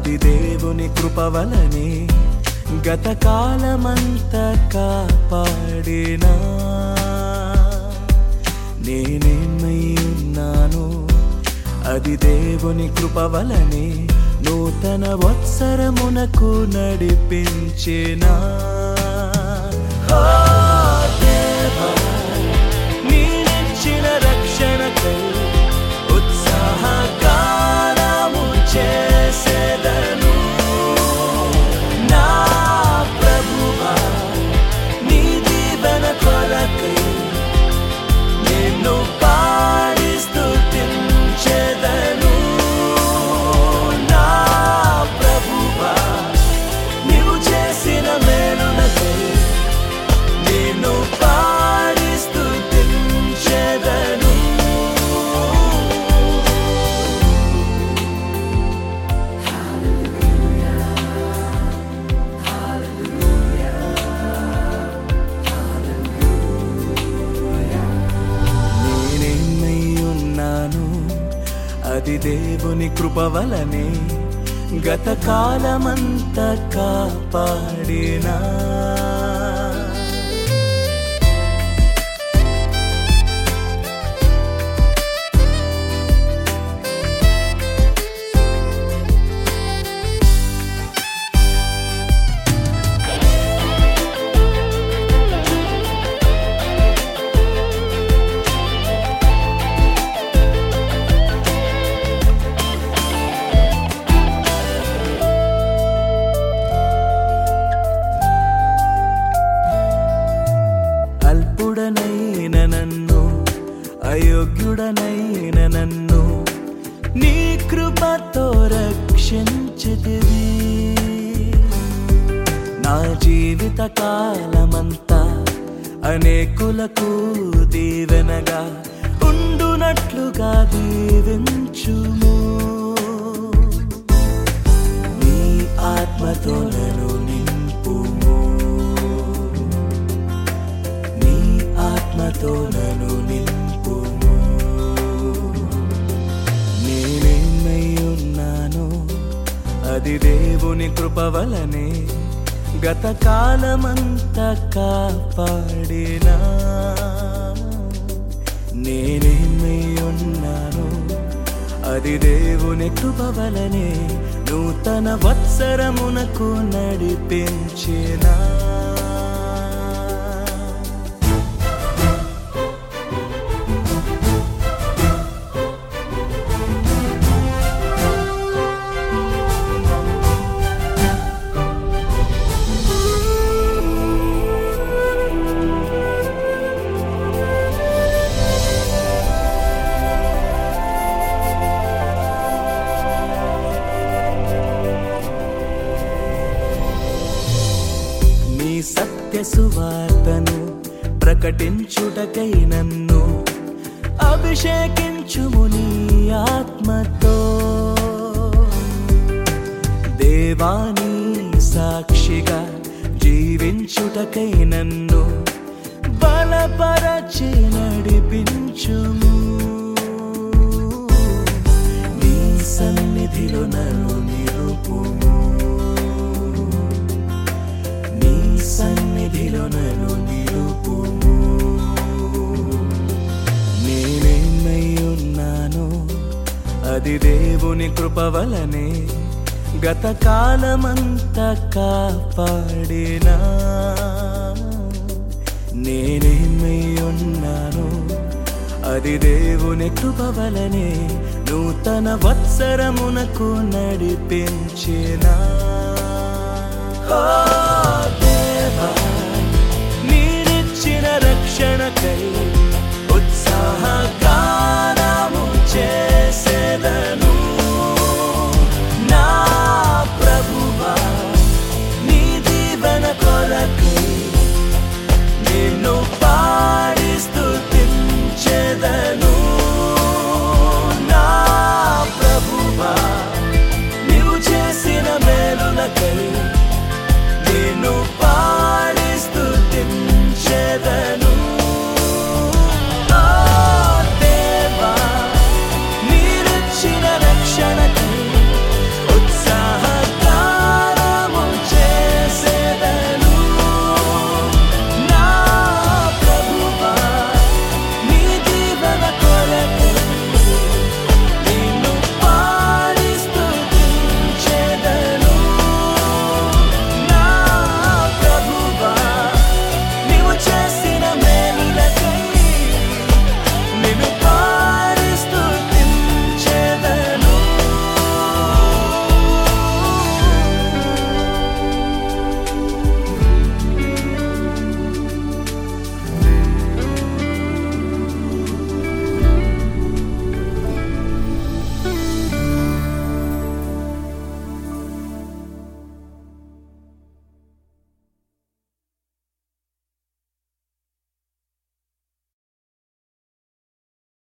అది దేవుని కృప వలనే గత కాలమంతా కాపాడినా నేనేమై ఉన్నాను అది దేవుని కృప వలనే నూతన వత్సరమునకు నడిపించినా ఓ దేవా, నీనిచ్చిన రక్షణకై ఉత్సాహగానము చేసేదను నా ప్రభువా నీ దీవెన కొరకై నిన్ను పాడి స్తుతించెదను నా ప్రభువా నీవు చేసిన మేలునకై నిన్ను పాడి స్తుతించెదను నేనేమై ఉన్నాను అది దేవుని కృప వలనే గత కాలమంతా కాపాడినా అల్పుడనైన నన్ను అయోగ్యుడనైన నన్ను నీ కృపతో రక్షించితివి నా జీవిత కాలమంతా అనేకులకు దీవెనగా ఉండునట్లుగా దీవించుము నీ ఆత్మతో నన్ను నింపుము నీ ఆత్మతో నన్ను నింపుము నేనేమై ఉన్నాను అది దేవుని కృప వలనే గత కాలమంతా కాపాడినా నేనేమై ఉన్నాను అది దేవుని కృప వలనే నూతన వత్సరమునకు నడిపించినా నీ సత్య సువార్తను ప్రకటించుటకై నన్ను అభిషేకించుము నీ ఆత్మతో దేవాని సాక్షిగా జీవించుటకై నన్ను బలపరచి నడిపించుము నీ సన్నిధిలో నన్ను నిలుపుము నీ సన్నిధిలో నన్ను నిలుపుము నేనేమై ఉన్నాను అది దేవుని కృప వలనే గత కాలమంతా కాపాడినా నేనేమై ఉన్నాను అది దేవుని కృప వలనే నూతన వత్సరమునకు నడిపించినా ఓ